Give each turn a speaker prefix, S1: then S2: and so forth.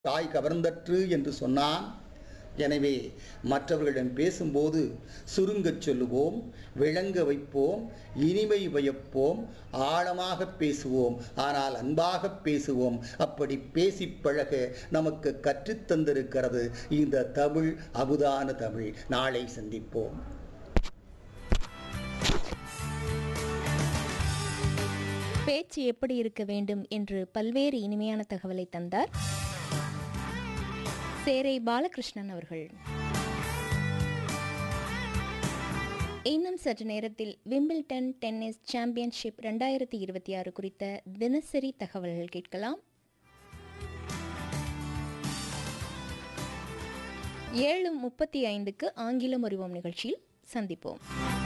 S1: தாய் கவர்ந்தற்று என்று சொன்னான் எனவே மற்றவர்களிடம் பேசும்போது சுருங்கச் சொல்லுவோம் விளங்க வைப்போம் இனிமை பயப்போம் ஆழமாக பேசுவோம் ஆனால் அன்பாக பேசுவோம் அப்படி பேசி பழக நமக்கு கற்றுத்தந்திருக்கிறது இந்த தமிழ் அமுதான தமிழ் நாளை சந்திப்போம்
S2: பேச்சு எப்படி இருக்க வேண்டும் என்று பல்வேறு இனிமையான தகவலை தந்தார் சேரை பாலகிருஷ்ணன் அவர்கள் இன்னும் சற்று நேரத்தில் விம்பிள்டன் டென்னிஸ் சாம்பியன்ஷிப் ரெண்டாயிரத்தி இருபத்தி ஆறு குறித்த தினசரி தகவல்கள் கேட்கலாம் ஏழு முப்பத்தி ஐந்துக்கு ஆங்கிலம் அறிவோம் நிகழ்ச்சியில் சந்திப்போம்